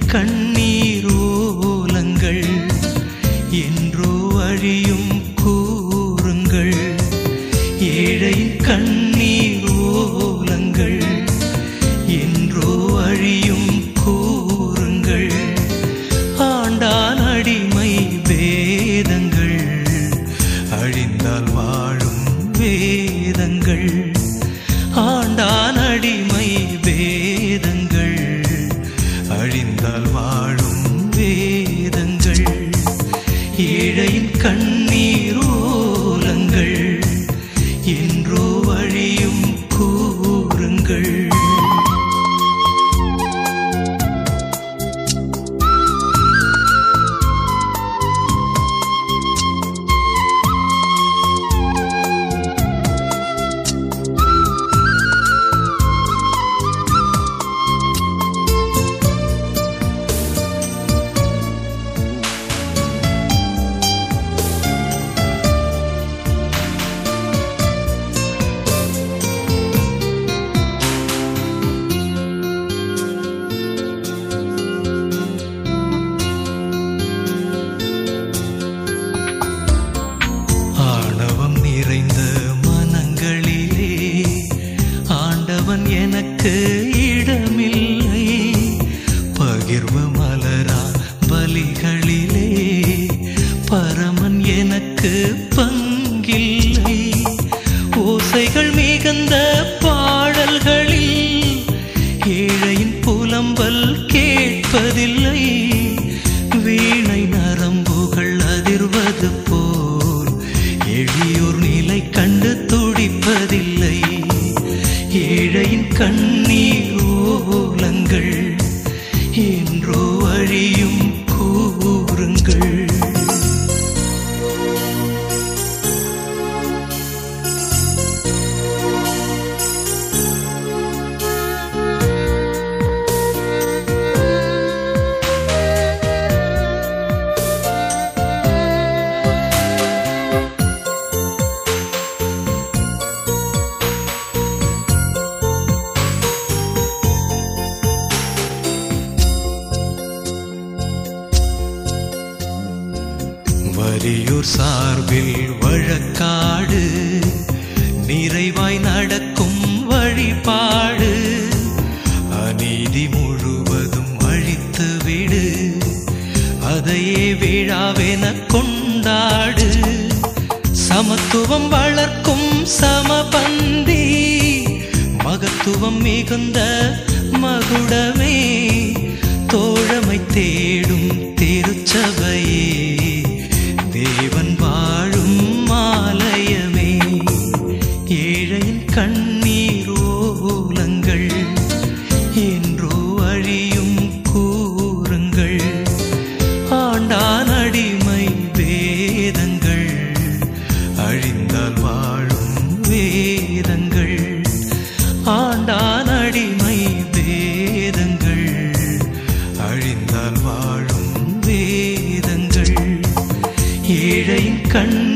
கண்ணீர் ஓலங்கள் என்றோ அழியும் கூறுங்கள் ஏழையின் கண்ணீர் ஓலங்கள் என்றோ அழியும் கூறுங்கள் ஆண்டான் அடிமை வேதங்கள் அழிந்தால் வாழும் வேதங்கள் ஆண்டான் அடிமை வேதங்கள் அழிந்தால் வாழும் வேதங்கள் ஏழையின் கண்ணீர் ஓலங்கள் என்றோ அழியும் கூறுங்கள் ஆணவம் நிறைந்த மனங்களிலே ஆண்டவன் எனக்கு இடமில்லை பகிர்வு மலரா பலிகளிலே பரமன் எனக்கு பங்கில்லை ஓசைகள் மிகுந்த பாடல்களில் ஏழையின் புலம்பல் கேட்பதில்லை வீணை நரம்புகள் அதிர்வது போல் எளியோர் நிலை கண்டு துடிப்பதில்லை ஏழையின் கண்ணீர் ஓலங்கள் என்றோ அழியும் கூறுங்கள் வலியூர் சார்பில் வழக்காடு நிறைவாய் நடக்கும் வழிபாடு அநீதி முழுவதும் அழித்து விடு அதையே விழாவென கொண்டாடு சமத்துவம் வளர்க்கும் சமபந்தி மகத்துவம் மிகுந்த மகுடமே தோழமை தேடும் திருச்சபையே தேவன் வாழும் ஆலயமே ஏழையின் கண்ணீர் ஓலங்கள் என்றோ அழியும் கூறுங்கள் ஆண்டான் அடிமை வேதங்கள் அழிந்தால் வாழும் வேதங்கள் ஆண்டான் அடிமை வேதங்கள் அழிந்தால் வாழும் வேதங்கள் ஏழையின் கண்